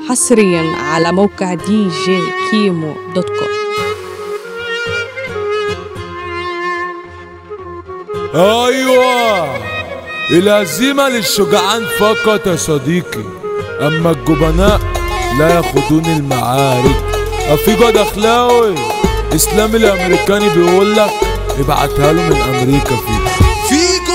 حصريا على موقع دي جي كيمو دوت كوم ايوه الهزيمة للشجعان فقط يا صديقي اما الجبناء لا ياخدون المعارك افيجو دخلاوي اسلام الامريكاني بيقول لك ابعتها له من امريكا فيه فيجو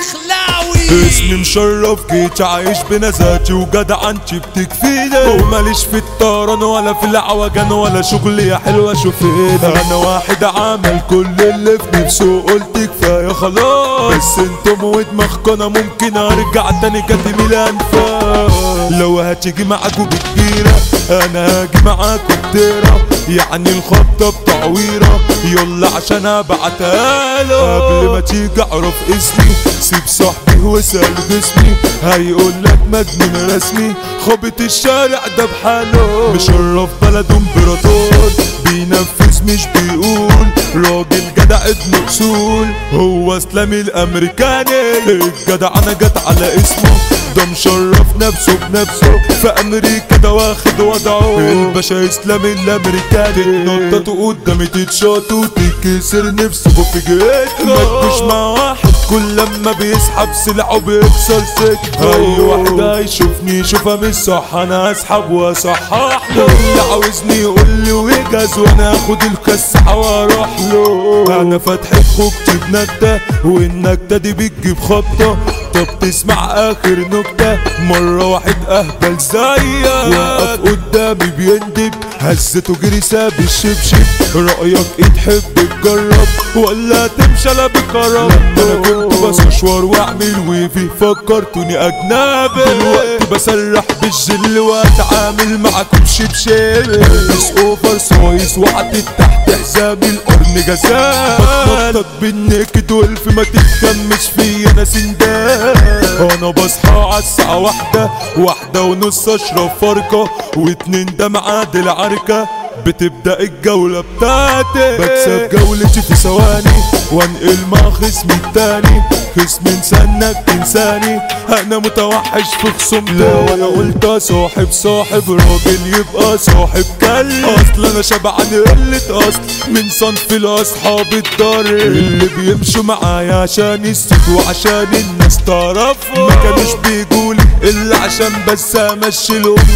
الدخلاوي اسمي مشرف جيت عايش بنزاتي وجدعنتي بتكفيني وماليش في الطيران ولا في العوجان ولا شغل يا حلوه شوفيني انا واحد عمل كل اللي في نفسه قلت كفايه خلاص بس انتم ودماغكم انا ممكن ارجع تاني كاتم الانفاس لو هتيجي معاكوا بكبيره انا هاجي معاكوا بتيره يعني الخبطه بتعويره يلا عشان ابعتها له قبل ما تيجي اعرف اسمي سيب صاحبي واسال باسمي هيقول لك مجنون رسمي خبط الشارع ده بحاله مشرف بلد امبراطور بينفذ مش بيقول راجل جدع ابن اصول هو اسلامي الامريكاني الجدع انا جت على اسمه ده مشرف نفسه بنفسه في امريكا ده واخد وضعه الباشا اسلامي الامريكاني نطته قدامي تتشاط وتكسر نفسه بفجيتها ما تجوش مع واحد كل لما بيسحب سلعه بيكسر سكته اي واحد هيشوفني يشوفها مش صح انا اسحب واصحح له اللي عاوزني يقول لي ويجهز وانا اخد الكسحه واروح له انا فاتح خوجتي بنكته والنكته دي بتجيب خبطه طب تسمع اخر نكتة مرة واحد اهبل زيك وقف قدامي بيندب هزته جري ساب الشبشب رأيك ايه تحب تجرب ولا تمشي لا بكرم انا كنت بسشور واعمل ويفي فكرتوني اجنبي دلوقتي بسرح بالجل واتعامل معاكم شبشب بلبس اوفر سايز وعدت تحت حزامي القرن جزاء بتنطط بالنكد والف ما تتكمش فيا انا سندان انا بصحى على الساعة واحدة واحدة ونص اشرب فرقة واتنين ده ميعاد العركة بتبدأ الجولة بتاعتي بكسب جولتي في ثواني وانقل مع خصمي التاني خصمي انسانك انساني انا متوحش في خصومتي وانا قلت صاحب صاحب راجل يبقى صاحب كلب اصل انا شبعان قلة اصل من صنف الاصحاب الضر اللي بيمشوا معايا عشان الصيت وعشان الناس تعرفهم ما كانوش بيجولي الا عشان بس امشي لهم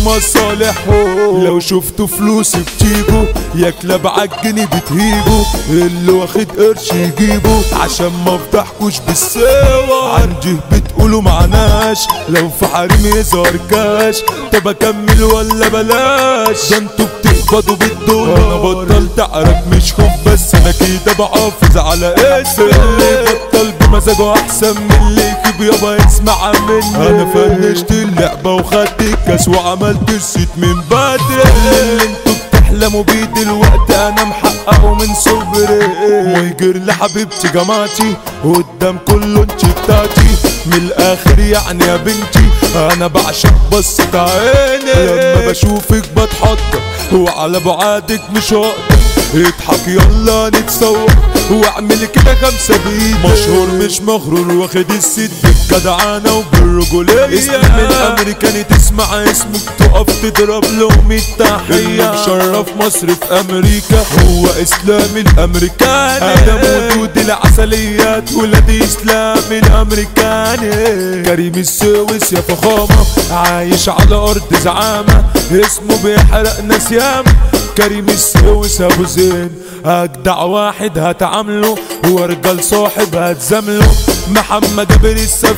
مصالحهم لو شفتوا فلوسي بتيجوا يا كلاب عالجني بتهيجوا اللي واخد قرش يجيبه عشان ما افضحكوش بالسوا عندي بتقولوا معناش لو في حريم يظهر كاش طب اكمل ولا بلاش ده انتوا بتقبضوا بالدولار انا بطلت اعرف مش خوف بس انا كده بحافظ على اسم اللي بطل بمزاجه احسن من اللي يكب يابا يسمع مني انا فنشت اللعبه وخدت الكاس وعملت السيت من بدري اللي انتوا بتحلموا بيه دلوقتي انا محققه من صغري مهجر لحبيبتي جماعتي قدام كله انت بتاعتي من الاخر يعني يا بنتي انا بعشق بصة عيني لما بشوفك بتحضر وعلى بعادك مش هقدر اضحك يلا نتصور واعمل كده خمسة بايدي مشهور مش مغرور واخد الست بالجدعانة وبالرجولية اسم الامريكاني تسمع اسمك تقف تضرب لهم التحية اللي مشرف مصر في امريكا هو اسلامي الامريكاني ادم ودود العسليات ولاد اسلام الامريكاني كريم السويس يا فخامة عايش على ارض زعامة اسمه بيحرق ناس ياما كريم السويس ابو زين اجدع واحد هتعامله ورجال صاحب هتزامله محمد جابر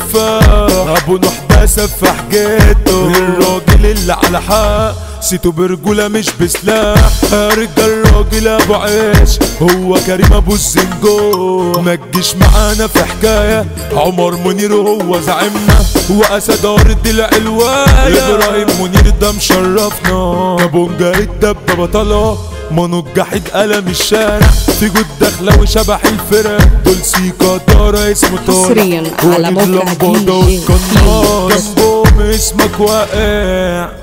السفاح ابو نوح ده سفاح جيته الراجل اللي على حق سيتو برجولة مش بسلاح رجال راجل ابو عيش هو كريم ابو الزنجو ما تجيش معانا في حكاية عمر منير هو زعيمنا واسد ارض العلواية ابراهيم منير ده مشرفنا كابونجا الدبة بطلة منو الجحيد قلم الشارع في جود داخلة وشبح الفرق دول سيكا دارة اسمه طارق حصرياً على وجد موقع لمبادة دي جي والقناص كيمو. جنبهم اسمك واقع